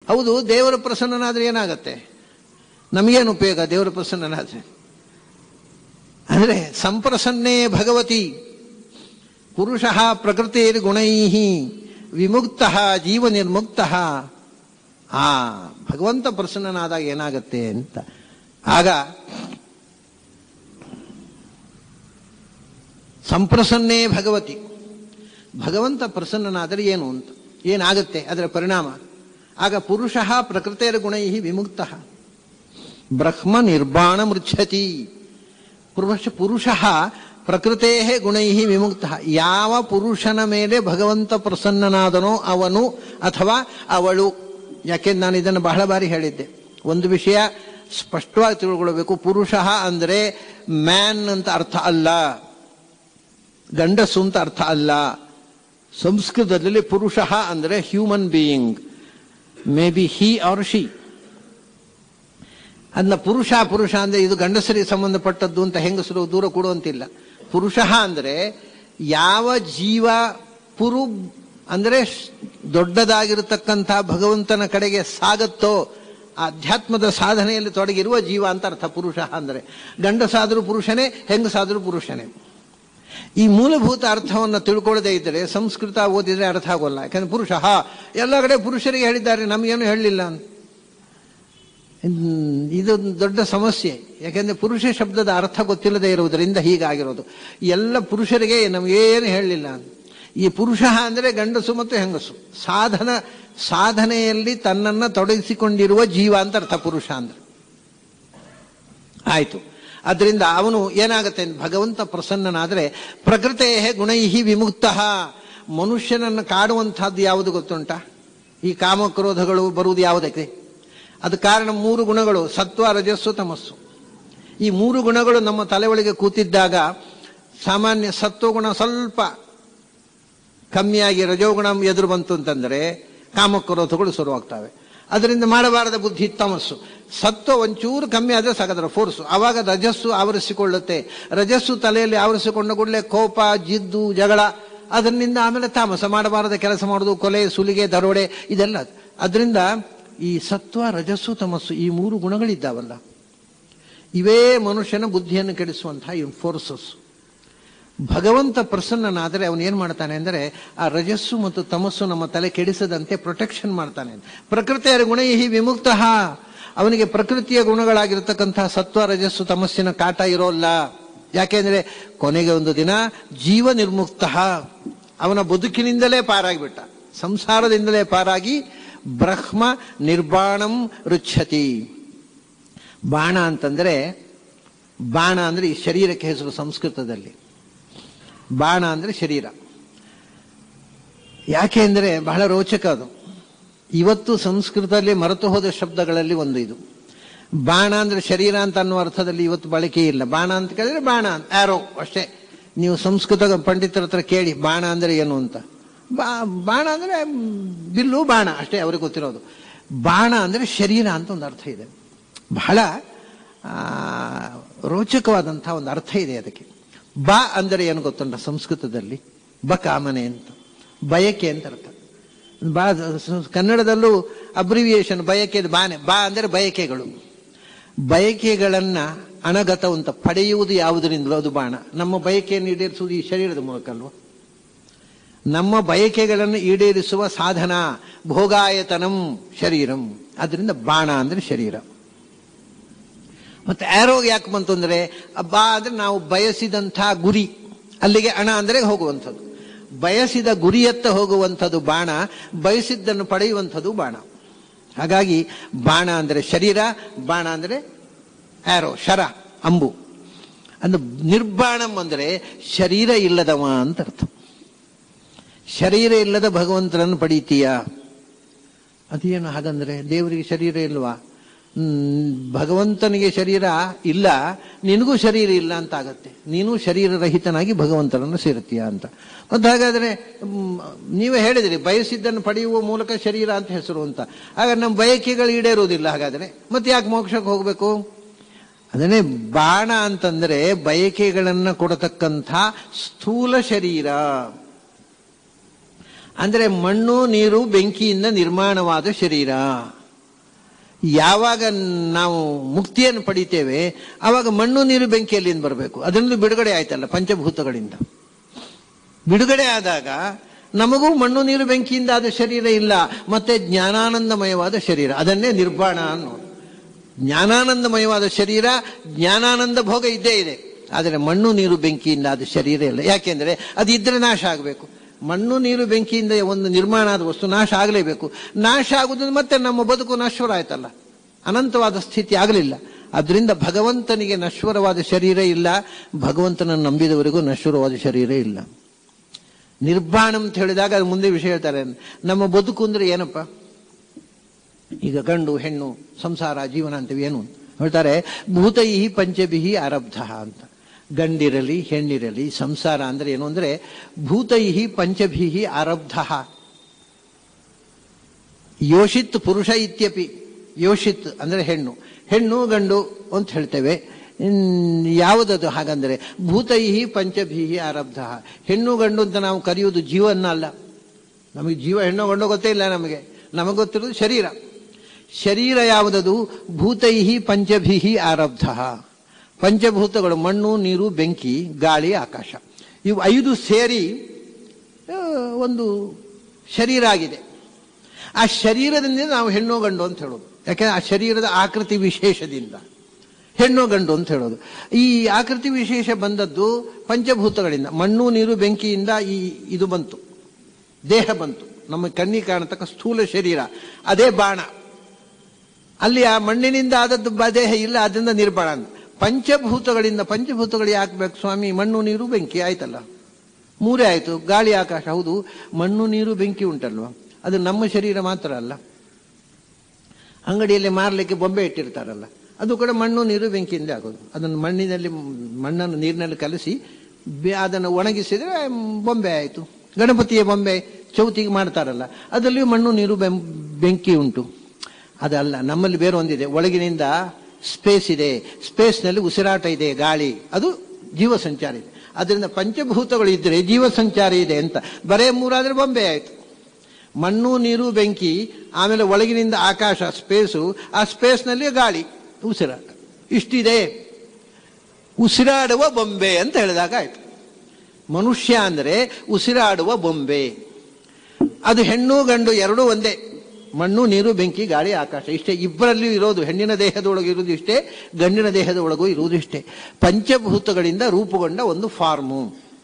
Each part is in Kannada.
ಹೌದು ದೇವರ ಪ್ರಸನ್ನನಾದ್ರೆ ಏನಾಗತ್ತೆ ನಮಗೇನು ಉಪಯೋಗ ದೇವರ ಪ್ರಸನ್ನನಾದ್ರೆ ಅಂದ್ರೆ ಸಂಪ್ರಸನ್ನೇ ಭಗವತಿ ಪುರುಷ ಪ್ರಕೃತಿರ್ ಗುಣೈ ವಿಮುಕ್ತ ಜೀವ ನಿರ್ಮುಕ್ತ ಆ ಭಗವಂತ ಪ್ರಸನ್ನನಾದಾಗ ಏನಾಗತ್ತೆ ಅಂತ ಆಗ ಸಂಪ್ರಸನ್ನೇ ಭಗವತಿ ಭಗವಂತ ಪ್ರಸನ್ನನಾದರೆ ಏನು ಅಂತ ಏನಾಗುತ್ತೆ ಅದರ ಪರಿಣಾಮ ಆಗ ಪುರುಷ ಪ್ರಕೃತಿಯ ಗುಣೈ ವಿಮುಕ್ತ ಬ್ರಹ್ಮ ನಿರ್ಬಾಣ ಮೃಚ್ಛತಿ ಪುರುಷ ಪುರುಷ ಪ್ರಕೃತೇ ಗುಣೈ ವಿಮುಕ್ತ ಯಾವ ಪುರುಷನ ಮೇಲೆ ಭಗವಂತ ಪ್ರಸನ್ನನಾದನೋ ಅವನು ಅಥವಾ ಅವಳು ಯಾಕೆಂದ್ರೆ ನಾನು ಇದನ್ನು ಬಹಳ ಬಾರಿ ಹೇಳಿದ್ದೆ ಒಂದು ವಿಷಯ ಸ್ಪಷ್ಟವಾಗಿ ತಿಳ್ಕೊಳ್ಬೇಕು ಪುರುಷ ಅಂದರೆ ಮ್ಯಾನ್ ಅಂತ ಅರ್ಥ ಅಲ್ಲ ಗಂಡಸು ಅಂತ ಅರ್ಥ ಅಲ್ಲ ಸಂಸ್ಕೃತದಲ್ಲಿ ಪುರುಷ ಅಂದರೆ human being may be he or she ಅದನ್ನ ಪುರುಷ ಪುರುಷ ಅಂದ್ರೆ ಇದು ಗಂಡಸರಿಗೆ ಸಂಬಂಧಪಟ್ಟದ್ದು ಅಂತ ಹೆಂಗಸರು ದೂರ ಕೊಡುವಂತಿಲ್ಲ ಪುರುಷ ಅಂದ್ರೆ ಯಾವ ಜೀವ ಪುರು ಅಂದ್ರೆ ದೊಡ್ಡದಾಗಿರತಕ್ಕಂಥ ಭಗವಂತನ ಕಡೆಗೆ ಸಾಗತ್ತೋ ಆಧ್ಯಾತ್ಮದ ಸಾಧನೆಯಲ್ಲಿ ತೊಡಗಿರುವ ಜೀವ ಅಂತ ಅರ್ಥ ಪುರುಷ ಅಂದ್ರೆ ಗಂಡಸಾದರೂ ಪುರುಷನೇ ಹೆಂಗಸಾದರೂ ಪುರುಷನೇ ಈ ಮೂಲಭೂತ ಅರ್ಥವನ್ನು ತಿಳ್ಕೊಳ್ಳದೆ ಇದ್ದರೆ ಸಂಸ್ಕೃತ ಓದಿದ್ರೆ ಅರ್ಥ ಆಗೋಲ್ಲ ಯಾಕಂದ್ರೆ ಪುರುಷ ಎಲ್ಲ ಕಡೆ ಪುರುಷರಿಗೆ ಹೇಳಿದ್ದಾರೆ ನಮಗೇನು ಹೇಳಲಿಲ್ಲ ಅಂತ ಇದೊಂದು ದೊಡ್ಡ ಸಮಸ್ಯೆ ಯಾಕೆಂದ್ರೆ ಪುರುಷ ಶಬ್ದದ ಅರ್ಥ ಗೊತ್ತಿಲ್ಲದೆ ಇರುವುದರಿಂದ ಹೀಗಾಗಿರೋದು ಎಲ್ಲ ಪುರುಷರಿಗೆ ನಮಗೇನು ಹೇಳಲಿಲ್ಲ ಅಂತ ಈ ಪುರುಷ ಅಂದರೆ ಗಂಡಸು ಮತ್ತು ಹೆಂಗಸು ಸಾಧನ ಸಾಧನೆಯಲ್ಲಿ ತನ್ನನ್ನು ತೊಡಗಿಸಿಕೊಂಡಿರುವ ಜೀವ ಅಂತ ಅರ್ಥ ಪುರುಷ ಅಂದ್ರೆ ಆಯ್ತು ಅದರಿಂದ ಅವನು ಏನಾಗುತ್ತೆ ಭಗವಂತ ಪ್ರಸನ್ನನಾದರೆ ಪ್ರಕೃತೇ ಗುಣೈಹಿ ವಿಮುಕ್ತ ಮನುಷ್ಯನನ್ನು ಕಾಡುವಂತಹದ್ದು ಯಾವುದು ಗೊತ್ತುಂಟ ಈ ಕಾಮಕ್ರೋಧಗಳು ಬರುವುದು ಯಾವುದಕ್ಕೆ ಅದು ಕಾರಣ ಮೂರು ಗುಣಗಳು ಸತ್ವ ರಜಸ್ಸು ತಮಸ್ಸು ಈ ಮೂರು ಗುಣಗಳು ನಮ್ಮ ತಲೆ ಒಳಗೆ ಕೂತಿದ್ದಾಗ ಸಾಮಾನ್ಯ ಸತ್ವಗುಣ ಸ್ವಲ್ಪ ಕಮ್ಮಿಯಾಗಿ ರಜೋಗುಣ ಎದುರು ಬಂತು ಅಂತಂದರೆ ಕಾಮಕ್ರೋಧಗಳು ಶುರುವಾಗ್ತವೆ ಅದರಿಂದ ಮಾಡಬಾರದ ಬುದ್ಧಿ ತಮಸ್ಸು ಸತ್ವ ಒಂಚೂರು ಕಮ್ಮಿ ಆದರೆ ಸಾಕದರ ಫೋರ್ಸು ಆವಾಗ ರಜಸ್ಸು ಆವರಿಸಿಕೊಳ್ಳುತ್ತೆ ರಜಸ್ಸು ತಲೆಯಲ್ಲಿ ಆವರಿಸಿಕೊಂಡ ಕೂಡಲೇ ಕೋಪ ಜಿದ್ದು ಜಗಳ ಅದರಿಂದ ಆಮೇಲೆ ತಾಮಸ ಮಾಡಬಾರದ ಕೆಲಸ ಮಾಡೋದು ಕೊಲೆ ಸುಲಿಗೆ ದರೋಡೆ ಇದೆಲ್ಲ ಅದರಿಂದ ಈ ಸತ್ವ ರಜಸ್ಸು ತಮಸ್ಸು ಈ ಮೂರು ಗುಣಗಳಿದ್ದಾವಲ್ಲ ಇವೇ ಮನುಷ್ಯನ ಬುದ್ಧಿಯನ್ನು ಕೆಡಿಸುವಂತಹ ಫೋರ್ಸಸ್ ಭಗವಂತ ಪ್ರಸನ್ನನಾದರೆ ಅವನು ಏನು ಮಾಡ್ತಾನೆ ಅಂದರೆ ಆ ರಜಸ್ಸು ಮತ್ತು ತಮಸ್ಸು ನಮ್ಮ ತಲೆ ಕೆಡಿಸದಂತೆ ಪ್ರೊಟೆಕ್ಷನ್ ಮಾಡ್ತಾನೆ ಪ್ರಕೃತಿಯ ಗುಣ ಈ ವಿಮುಕ್ತ ಅವನಿಗೆ ಪ್ರಕೃತಿಯ ಗುಣಗಳಾಗಿರ್ತಕ್ಕಂತಹ ಸತ್ವ ರಜಸ್ಸು ತಮಸ್ಸಿನ ಕಾಟ ಇರೋಲ್ಲ ಯಾಕೆಂದ್ರೆ ಕೊನೆಗೆ ಒಂದು ದಿನ ಜೀವ ನಿರ್ಮುಕ್ತ ಅವನ ಬದುಕಿನಿಂದಲೇ ಪಾರಾಗಿಬಿಟ್ಟ ಸಂಸಾರದಿಂದಲೇ ಪಾರಾಗಿ ಬ್ರಹ್ಮ ನಿರ್ಬಾಣಂ ರುಚ್ಛತಿ ಬಾಣ ಅಂತಂದ್ರೆ ಬಾಣ ಅಂದ್ರೆ ಈ ಶರೀರಕ್ಕೆ ಹೆಸರು ಸಂಸ್ಕೃತದಲ್ಲಿ ಬಾಣ ಅಂದ್ರೆ ಶರೀರ ಯಾಕೆ ಅಂದರೆ ಬಹಳ ರೋಚಕ ಅದು ಇವತ್ತು ಸಂಸ್ಕೃತದಲ್ಲಿ ಮರೆತು ಹೋದ ಶಬ್ದಗಳಲ್ಲಿ ಒಂದು ಇದು ಬಾಣ ಅಂದ್ರೆ ಶರೀರ ಅಂತ ಅನ್ನುವ ಅರ್ಥದಲ್ಲಿ ಇವತ್ತು ಬಳಕೆ ಇಲ್ಲ ಬಾಣ ಅಂತ ಕೇಳಿದ್ರೆ ಬಾಣ ಆರೋ ಅಷ್ಟೇ ನೀವು ಸಂಸ್ಕೃತ ಪಂಡಿತರ ಹತ್ರ ಕೇಳಿ ಬಾಣ ಅಂದ್ರೆ ಏನು ಅಂತ ಬಾ ಬಾಣ ಅಂದ್ರೆ ಬಿಲ್ಲು ಬಾಣ ಅಷ್ಟೇ ಅವ್ರಿಗೆ ಗೊತ್ತಿರೋದು ಬಾಣ ಅಂದ್ರೆ ಶರೀರ ಅಂತ ಒಂದು ಅರ್ಥ ಇದೆ ಬಹಳ ರೋಚಕವಾದಂಥ ಒಂದು ಅರ್ಥ ಇದೆ ಅದಕ್ಕೆ ಬಾ ಅಂದರೆ ಏನು ಗೊತ್ತುಂಟ ಸಂಸ್ಕೃತದಲ್ಲಿ ಬ ಕಾಮನೆ ಅಂತ ಬಯಕೆ ಅಂತ ಅರ್ಥ ಬಾ ಕನ್ನಡದಲ್ಲೂ ಅಬ್ರಿವಿಯೇಷನ್ ಬಯಕೆ ಬಾನೆ ಬಾ ಅಂದರೆ ಬಯಕೆಗಳು ಬಯಕೆಗಳನ್ನ ಅಣಗತ ಅಂತ ಪಡೆಯುವುದು ಯಾವುದರಿಂದಲೋ ಅದು ಬಾಣ ನಮ್ಮ ಬಯಕೆಯನ್ನು ಈಡೇರಿಸುವುದು ಈ ಶರೀರದ ಮೂಲಕ ಅಲ್ವ ನಮ್ಮ ಬಯಕೆಗಳನ್ನು ಈಡೇರಿಸುವ ಸಾಧನ ಭೋಗಾಯತನಂ ಶರೀರಂ ಅದರಿಂದ ಬಾಣ ಅಂದ್ರೆ ಶರೀರ ಮತ್ತೆ ಆರೋಗ್ ಯಾಕೆ ಬಂತು ಅಂದ್ರೆ ಬಾ ಅಂದ್ರೆ ನಾವು ಬಯಸಿದಂಥ ಗುರಿ ಅಲ್ಲಿಗೆ ಹಣ ಅಂದ್ರೆ ಹೋಗುವಂಥದ್ದು ಬಯಸಿದ ಗುರಿಯತ್ತ ಹೋಗುವಂಥದ್ದು ಬಾಣ ಬಯಸಿದ್ದನ್ನು ಪಡೆಯುವಂಥದ್ದು ಬಾಣ ಹಾಗಾಗಿ ಬಾಣ ಅಂದ್ರೆ ಶರೀರ ಬಾಣ ಅಂದ್ರೆ ಆರೋ ಶರ ಅಂಬು ಅಂದ್ರೆ ನಿರ್ಬಾಣಂ ಅಂದ್ರೆ ಶರೀರ ಇಲ್ಲದವ ಅಂತ ಅರ್ಥ ಶರೀರ ಇಲ್ಲದ ಭಗವಂತನನ್ನು ಪಡೀತೀಯಾ ಅದೇನು ಹಾಗಂದ್ರೆ ದೇವರಿಗೆ ಶರೀರ ಇಲ್ವಾ ಭಗವಂತನಿಗೆ ಶರೀರ ಇಲ್ಲ ನಿನಗೂ ಶರೀರ ಇಲ್ಲ ಅಂತ ಆಗತ್ತೆ ನೀನು ಶರೀರ ರಹಿತನಾಗಿ ಭಗವಂತನನ್ನು ಸೇರುತ್ತೀಯ ಅಂತ ಮತ್ತೆ ಹಾಗಾದ್ರೆ ನೀವೇ ಹೇಳಿದ್ರಿ ಬಯಸಿದ್ದನ್ನು ಪಡೆಯುವ ಮೂಲಕ ಶರೀರ ಅಂತ ಹೆಸರು ಅಂತ ಆಗ ನಮ್ಮ ಬಯಕೆಗಳು ಈಡೇರುವುದಿಲ್ಲ ಹಾಗಾದ್ರೆ ಮತ್ತೆ ಯಾಕೆ ಮೋಕ್ಷಕ್ಕೆ ಹೋಗ್ಬೇಕು ಅದನ್ನೇ ಬಾಣ ಅಂತಂದ್ರೆ ಬಯಕೆಗಳನ್ನ ಕೊಡತಕ್ಕಂಥ ಸ್ಥೂಲ ಶರೀರ ಅಂದ್ರೆ ಮಣ್ಣು ನೀರು ಬೆಂಕಿಯಿಂದ ನಿರ್ಮಾಣವಾದ ಶರೀರ ಯಾವಾಗ ನಾವು ಮುಕ್ತಿಯನ್ನು ಪಡಿತೇವೆ ಆವಾಗ ಮಣ್ಣು ನೀರು ಬೆಂಕಿಯಲ್ಲಿಂದ ಬರಬೇಕು ಅದರಿಂದ ಬಿಡುಗಡೆ ಆಯ್ತಲ್ಲ ಪಂಚಭೂತಗಳಿಂದ ಬಿಡುಗಡೆ ಆದಾಗ ನಮಗೂ ಮಣ್ಣು ನೀರು ಬೆಂಕಿಯಿಂದ ಆದ ಶರೀರ ಇಲ್ಲ ಮತ್ತೆ ಜ್ಞಾನಾನಂದಮಯವಾದ ಶರೀರ ಅದನ್ನೇ ನಿರ್ವಾಣ ಅನ್ನೋದು ಜ್ಞಾನಾನಂದಮಯವಾದ ಶರೀರ ಜ್ಞಾನಾನಂದ ಭೋಗ ಇದ್ದೇ ಇದೆ ಆದರೆ ಮಣ್ಣು ನೀರು ಬೆಂಕಿಯಿಂದ ಆದ ಶರೀರ ಇಲ್ಲ ಯಾಕೆಂದ್ರೆ ಅದು ಇದ್ರೆ ನಾಶ ಆಗಬೇಕು ಮಣ್ಣು ನೀರು ಬೆಂಕಿಯಿಂದ ಒಂದು ನಿರ್ಮಾಣ ಆದ ವಸ್ತು ನಾಶ ಆಗಲೇಬೇಕು ನಾಶ ಆಗುವುದು ಮತ್ತೆ ನಮ್ಮ ಬದುಕು ನಶ್ವರ ಆಯ್ತಲ್ಲ ಅನಂತವಾದ ಸ್ಥಿತಿ ಆಗಲಿಲ್ಲ ಅದರಿಂದ ಭಗವಂತನಿಗೆ ನಶ್ವರವಾದ ಶರೀರ ಇಲ್ಲ ಭಗವಂತನನ್ನು ನಂಬಿದವರಿಗೂ ನಶ್ವರವಾದ ಶರೀರ ಇಲ್ಲ ನಿರ್ವಾಣ ಅಂತ ಹೇಳಿದಾಗ ಅದು ಮುಂದೆ ವಿಷಯ ಹೇಳ್ತಾರೆ ನಮ್ಮ ಬದುಕು ಅಂದ್ರೆ ಏನಪ್ಪ ಈಗ ಗಂಡು ಹೆಣ್ಣು ಸಂಸಾರ ಜೀವನ ಅಂತೀವಿ ಏನು ಹೇಳ್ತಾರೆ ಭೂತೈ ಪಂಚಭಿಹಿ ಆರಬ್ಧ ಅಂತ ಗಂಡಿರಲಿ ಹೆಣ್ಣಿರಲಿ ಸಂಸಾರ ಅಂದ್ರೆ ಏನು ಅಂದ್ರೆ ಭೂತೈ ಪಂಚಭಿಹಿ ಆರಬ್ಧ ಯೋಷಿತ್ ಪುರುಷ ಇತ್ಯಪಿ ಯೋಷಿತ್ ಅಂದ್ರೆ ಹೆಣ್ಣು ಹೆಣ್ಣು ಗಂಡು ಅಂತ ಹೇಳ್ತೇವೆ ಇನ್ ಯಾವುದದು ಹಾಗಂದ್ರೆ ಭೂತೈ ಪಂಚಭೀಹಿ ಆರಬ್ಧ ಹೆಣ್ಣು ಗಂಡು ಅಂತ ನಾವು ಕರೆಯುವುದು ಜೀವನ್ನ ಅಲ್ಲ ನಮಗೆ ಜೀವ ಹೆಣ್ಣು ಗಂಡು ಗೊತ್ತೇ ಇಲ್ಲ ನಮಗೆ ನಮಗೆ ಗೊತ್ತಿರೋದು ಶರೀರ ಶರೀರ ಯಾವುದದು ಭೂತೈಹಿ ಪಂಚಭಿಹಿ ಆರಬ್ಧ ಪಂಚಭೂತಗಳು ಮಣ್ಣು ನೀರು ಬೆಂಕಿ ಗಾಳಿ ಆಕಾಶ ಇವು ಐದು ಸೇರಿ ಆ, ಒಂದು ಶರೀರ ಆಗಿದೆ ಆ ಶರೀರದಿಂದ ನಾವು ಹೆಣ್ಣು ಗಂಡು ಅಂತ ಹೇಳೋದು ಯಾಕೆಂದ್ರೆ ಆ ಶರೀರದ ಆಕೃತಿ ವಿಶೇಷದಿಂದ ಹೆಣ್ಣು ಗಂಡು ಅಂತ ಹೇಳೋದು ಈ ಆಕೃತಿ ವಿಶೇಷ ಬಂದದ್ದು ಪಂಚಭೂತಗಳಿಂದ ಮಣ್ಣು ನೀರು ಬೆಂಕಿಯಿಂದ ಈ ಇದು ಬಂತು ದೇಹ ಬಂತು ನಮ್ಮ ಕಣ್ಣಿಗೆ ಕಾಣತಕ್ಕ ಸ್ಥೂಲ ಶರೀರ ಅದೇ ಬಾಣ ಅಲ್ಲಿ ಆ ಮಣ್ಣಿನಿಂದ ಆದದ್ದು ಬ- ದೇಹ ಇಲ್ಲ ಅದರಿಂದ ನಿರ್ಬಾಣ ಅಂತ ಪಂಚಭೂತಗಳಿಂದ ಪಂಚಭೂತಗಳು ಯಾಕೆ ಬೇಕು ಸ್ವಾಮಿ ಮಣ್ಣು ನೀರು ಬೆಂಕಿ ಆಯ್ತಲ್ಲ ಮೂರೇ ಆಯ್ತು ಗಾಳಿ ಆಕಾಶ ಹೌದು ಮಣ್ಣು ನೀರು ಬೆಂಕಿ ಉಂಟಲ್ವಾ ಅದು ನಮ್ಮ ಶರೀರ ಮಾತ್ರ ಅಲ್ಲ ಅಂಗಡಿಯಲ್ಲಿ ಮಾರಲಿಕ್ಕೆ ಬೊಂಬೆ ಇಟ್ಟಿರ್ತಾರಲ್ಲ ಅದು ಕೂಡ ಮಣ್ಣು ನೀರು ಬೆಂಕಿಯಿಂದ ಆಗೋದು ಅದನ್ನು ಮಣ್ಣಿನಲ್ಲಿ ಮಣ್ಣನ್ನು ನೀರಿನಲ್ಲಿ ಕಲಸಿ ಬೆ- ಅದನ್ನು ಒಣಗಿಸಿದ್ರೆ ಬೊಂಬೆ ಆಯಿತು ಗಣಪತಿಯ ಬೊಂಬೆ ಚೌತಿಗೆ ಮಾಡ್ತಾರಲ್ಲ ಅದರಲ್ಲಿಯೂ ಮಣ್ಣು ನೀರು ಬೆಂ- ಬೆಂಕಿ ಉಂಟು ಅದಲ್ಲ ನಮ್ಮಲ್ಲಿ ಬೇರೆ ಒಂದಿದೆ ಒಳಗಿನಿಂದ ಸ್ಪೇಸ್ ಇದೆ ಸ್ಪೇಸ್ನಲ್ಲಿ ಉಸಿರಾಟ ಇದೆ ಗಾಳಿ ಅದು ಜೀವ ಸಂಚಾರ ಇದೆ ಅದರಿಂದ ಪಂಚಭೂತಗಳು ಇದ್ರೆ ಜೀವ ಸಂಚಾರ ಇದೆ ಅಂತ ಬರೇ ಮೂರಾದ್ರೆ ಬೊಂಬೆ ಆಯಿತು ಮಣ್ಣು ನೀರು ಬೆಂಕಿ ಆಮೇಲೆ ಒಳಗಿನಿಂದ ಆಕಾಶ ಸ್ಪೇಸು ಆ ಸ್ಪೇಸ್ನಲ್ಲಿ ಗಾಳಿ ಉಸಿರಾಟ ಇಷ್ಟಿದೆ ಉಸಿರಾಡುವ ಬೊಂಬೆ ಅಂತ ಹೇಳಿದಾಗ ಆಯ್ತು ಮನುಷ್ಯ ಅಂದ್ರೆ ಉಸಿರಾಡುವ ಬೊಂಬೆ ಅದು ಹೆಣ್ಣು ಗಂಡು ಎರಡೂ ಒಂದೇ ಮಣ್ಣು ನೀರು ಬೆಂಕಿ ಗಾಳಿ ಆಕಾಶ ಇಷ್ಟೇ ಇಬ್ಬರಲ್ಲಿಯೂ ಇರೋದು ಹೆಣ್ಣಿನ ದೇಹದೊಳಗೆ ಇರುವುದು ಇಷ್ಟೇ ಗಂಡಿನ ದೇಹದ ಒಳಗೂ ಇರುವುದು ಇಷ್ಟೇ ಪಂಚಭೂತಗಳಿಂದ ರೂಪುಗೊಂಡ ಒಂದು ಫಾರ್ಮು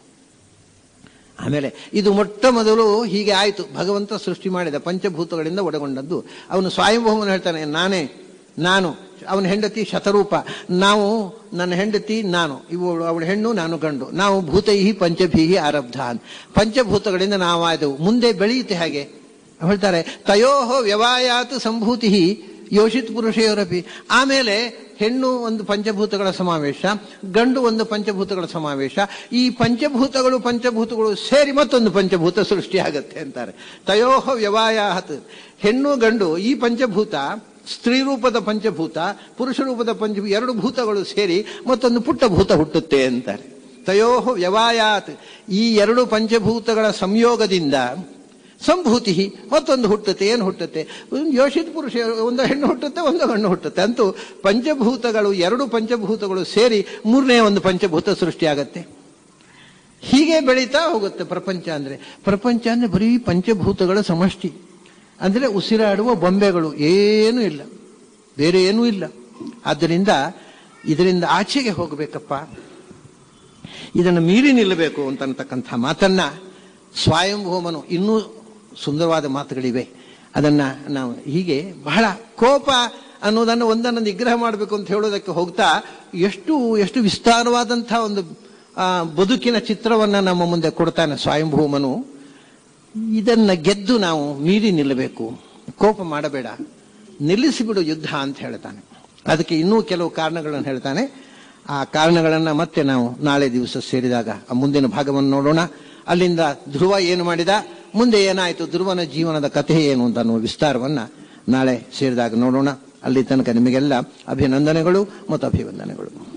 ಆಮೇಲೆ ಇದು ಮೊಟ್ಟ ಮೊದಲು ಹೀಗೆ ಆಯಿತು ಭಗವಂತ ಸೃಷ್ಟಿ ಮಾಡಿದ ಪಂಚಭೂತಗಳಿಂದ ಒಳಗೊಂಡದ್ದು ಅವನು ಸ್ವಯಂಭೂಮನ ಹೇಳ್ತಾನೆ ನಾನೇ ನಾನು ಅವನ ಹೆಂಡತಿ ಶತರೂಪ ನಾವು ನನ್ನ ಹೆಂಡತಿ ನಾನು ಇವಳು ಅವಳ ಹೆಣ್ಣು ನಾನು ಗಂಡು ನಾವು ಭೂತೈಹಿ ಪಂಚಭೀಹಿ ಆರಬ್ಧ ಅಂತ. ಪಂಚಭೂತಗಳಿಂದ ನಾವಾದವು ಮುಂದೆ ಬೆಳೆಯುತ್ತೆ ಹಾಗೆ ಹೇಳ್ತಾರೆ ತಯೋಹೋ ವ್ಯವಾಯಾತ್ ಸಂಭೂತಿ ಯೋಷಿತ್ ಪುರುಷಯೋರಪಿ ಆಮೇಲೆ ಹೆಣ್ಣು ಒಂದು ಪಂಚಭೂತಗಳ ಸಮಾವೇಶ ಗಂಡು ಒಂದು ಪಂಚಭೂತಗಳ ಸಮಾವೇಶ ಈ ಪಂಚಭೂತಗಳು ಪಂಚಭೂತಗಳು ಸೇರಿ ಮತ್ತೊಂದು ಪಂಚಭೂತ ಸೃಷ್ಟಿಯಾಗತ್ತೆ ಅಂತಾರೆ ತಯೋಹ ವ್ಯವಾಯಾಹತ್ ಹೆಣ್ಣು ಗಂಡು ಈ ಪಂಚಭೂತ ಸ್ತ್ರೀ ರೂಪದ ಪಂಚಭೂತ ಪುರುಷ ರೂಪದ ಪಂಚಭೂತ ಎರಡು ಭೂತಗಳು ಸೇರಿ ಮತ್ತೊಂದು ಪುಟ್ಟ ಭೂತ ಹುಟ್ಟುತ್ತೆ ಅಂತಾರೆ ತಯೋಹ ವ್ಯವಾಯಾತ್ ಈ ಎರಡು ಪಂಚಭೂತಗಳ ಸಂಯೋಗದಿಂದ ಸಂಭೂತಿ ಮತ್ತೊಂದು ಹುಟ್ಟುತ್ತೆ ಏನು ಹುಟ್ಟುತ್ತೆ ಒಂದು ಯೋಷಿತ ಪುರುಷ ಒಂದು ಹೆಣ್ಣು ಹುಟ್ಟುತ್ತೆ ಒಂದು ಗಣ್ಣು ಹುಟ್ಟುತ್ತೆ ಅಂತೂ ಪಂಚಭೂತಗಳು ಎರಡು ಪಂಚಭೂತಗಳು ಸೇರಿ ಮೂರನೇ ಒಂದು ಪಂಚಭೂತ ಸೃಷ್ಟಿಯಾಗತ್ತೆ ಹೀಗೆ ಬೆಳೀತಾ ಹೋಗುತ್ತೆ ಪ್ರಪಂಚ ಅಂದ್ರೆ ಪ್ರಪಂಚ ಅಂದ್ರೆ ಬರೀ ಪಂಚಭೂತಗಳ ಸಮಷ್ಟಿ ಅಂದ್ರೆ ಉಸಿರಾಡುವ ಬೊಂಬೆಗಳು ಏನೂ ಇಲ್ಲ ಬೇರೆ ಏನೂ ಇಲ್ಲ ಆದ್ದರಿಂದ ಇದರಿಂದ ಆಚೆಗೆ ಹೋಗಬೇಕಪ್ಪ ಇದನ್ನು ಮೀರಿ ನಿಲ್ಲಬೇಕು ಅಂತಕ್ಕಂಥ ಮಾತನ್ನ ಸ್ವಯಂಭೂಮನು ಇನ್ನೂ ಸುಂದರವಾದ ಮಾತುಗಳಿವೆ ಅದನ್ನ ನಾವು ಹೀಗೆ ಬಹಳ ಕೋಪ ಅನ್ನೋದನ್ನು ಒಂದನ್ನು ನಿಗ್ರಹ ಮಾಡಬೇಕು ಅಂತ ಹೇಳೋದಕ್ಕೆ ಹೋಗ್ತಾ ಎಷ್ಟು ಎಷ್ಟು ವಿಸ್ತಾರವಾದಂಥ ಒಂದು ಆ, ಬದುಕಿನ ಚಿತ್ರವನ್ನ ನಮ್ಮ ಮುಂದೆ ಕೊಡ್ತಾನೆ ಸ್ವಯಂಭೂಮನು ಇದನ್ನ ಗೆದ್ದು ನಾವು ಮೀರಿ ನಿಲ್ಲಬೇಕು ಕೋಪ ಮಾಡಬೇಡ ನಿಲ್ಲಿಸಿಬಿಡು ಯುದ್ಧ ಅಂತ ಹೇಳ್ತಾನೆ ಅದಕ್ಕೆ ಇನ್ನೂ ಕೆಲವು ಕಾರಣಗಳನ್ನು ಹೇಳ್ತಾನೆ ಆ ಕಾರಣಗಳನ್ನ ಮತ್ತೆ ನಾವು ನಾಳೆ ದಿವಸ ಸೇರಿದಾಗ ಆ ಮುಂದಿನ ಭಾಗವನ್ನು ನೋಡೋಣ ಅಲ್ಲಿಂದ ಧ್ರುವ ಏನು ಮಾಡಿದ ಮುಂದೆ ಏನಾಯಿತು ಧ್ರುವನ ಜೀವನದ ಕಥೆ ಏನು ಅಂತ ಅನ್ನುವ ವಿಸ್ತಾರವನ್ನ ನಾಳೆ ಸೇರಿದಾಗ ನೋಡೋಣ ಅಲ್ಲಿ ತನಕ ನಿಮಗೆಲ್ಲ ಅಭಿನಂದನೆಗಳು ಮತ್ತು ಅಭಿವಂದನೆಗಳು